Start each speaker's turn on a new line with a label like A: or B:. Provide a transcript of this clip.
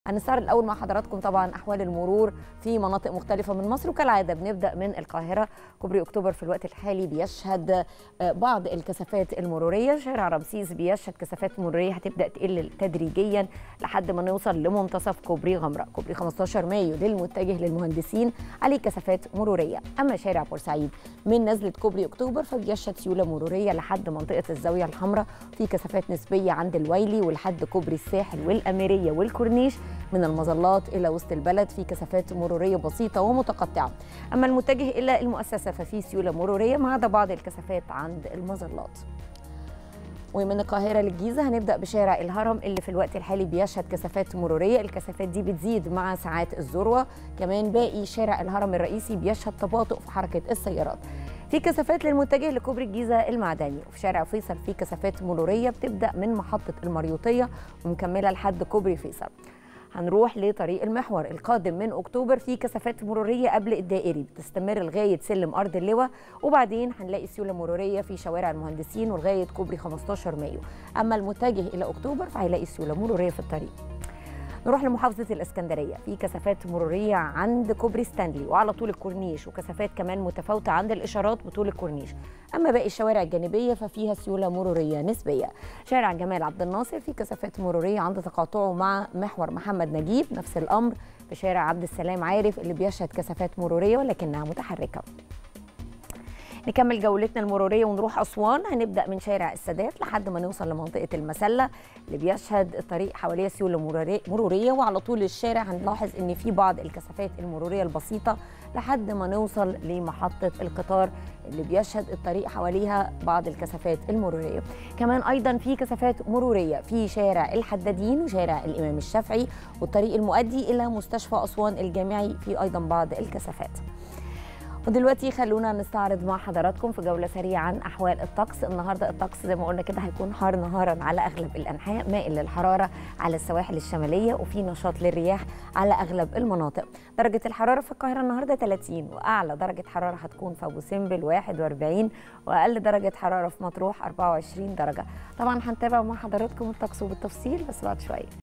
A: هنستعرض الاول مع حضراتكم طبعا احوال المرور في مناطق مختلفه من مصر وكالعاده بنبدا من القاهره كوبري اكتوبر في الوقت الحالي بيشهد بعض الكثافات المروريه شارع رمسيس بيشهد كثافات مروريه هتبدا تقل تدريجيا لحد ما نوصل لمنتصف كوبري غمره كوبري 15 مايو للمتجه للمهندسين عليه كثافات مروريه اما شارع بورسعيد من نزله كوبري اكتوبر فبيشهد سيوله مروريه لحد منطقه الزاويه الحمراء في كثافات نسبيه عند الويلي ولحد كوبري الساحل والاميريه والكورنيش من المظلات الى وسط البلد في كثافات مروريه بسيطه ومتقطعه اما المتجه الى المؤسسه ففي سيوله مروريه ما عدا بعض الكثافات عند المظلات ومن القاهرة للجيزة هنبدأ بشارع الهرم اللي في الوقت الحالي بيشهد كثافات مرورية الكثافات دي بتزيد مع ساعات الذروة كمان باقي شارع الهرم الرئيسي بيشهد تباطؤ في حركة السيارات في كثافات للمتجه لكوبري الجيزة المعدني وفي شارع فيصل في كثافات مرورية بتبدأ من محطة المريوطية ومكملة لحد كوبري فيصل هنروح لطريق المحور القادم من اكتوبر في كثافات مروريه قبل الدائري بتستمر لغايه سلم ارض اللواء وبعدين هنلاقي سيوله مروريه في شوارع المهندسين ولغايه كوبري 15 مايو اما المتجه الى اكتوبر فهيلاقي سيوله مروريه في الطريق نروح لمحافظة الإسكندرية في كثافات مرورية عند كوبري ستانلي وعلى طول الكورنيش وكثافات كمان متفاوتة عند الإشارات بطول الكورنيش أما باقي الشوارع الجانبية ففيها سيولة مرورية نسبية شارع جمال عبد الناصر في كثافات مرورية عند تقاطعه مع محور محمد نجيب نفس الأمر في شارع عبد السلام عارف اللي بيشهد كثافات مرورية ولكنها متحركة نكمل جولتنا المروريه ونروح اسوان هنبدا من شارع السادات لحد ما نوصل لمنطقه المسله اللي بيشهد الطريق حواليه سيوله مروريه وعلى طول الشارع هنلاحظ ان في بعض الكثافات المروريه البسيطه لحد ما نوصل لمحطه القطار اللي بيشهد الطريق حواليها بعض الكثافات المروريه كمان ايضا في كثافات مروريه في شارع الحدادين وشارع الامام الشافعي والطريق المؤدي الى مستشفى اسوان الجامعي في ايضا بعض الكثافات ودلوقتي خلونا نستعرض مع حضراتكم في جوله سريعه عن احوال الطقس النهارده الطقس زي ما قلنا كده هيكون حار نهارا على اغلب الانحاء مائل للحراره على السواحل الشماليه وفي نشاط للرياح على اغلب المناطق درجه الحراره في القاهره النهارده 30 واعلى درجه حراره هتكون في ابو سمبل 41 واقل درجه حراره في مطروح 24 درجه طبعا هنتابع مع حضراتكم الطقس بالتفصيل بس بعد شويه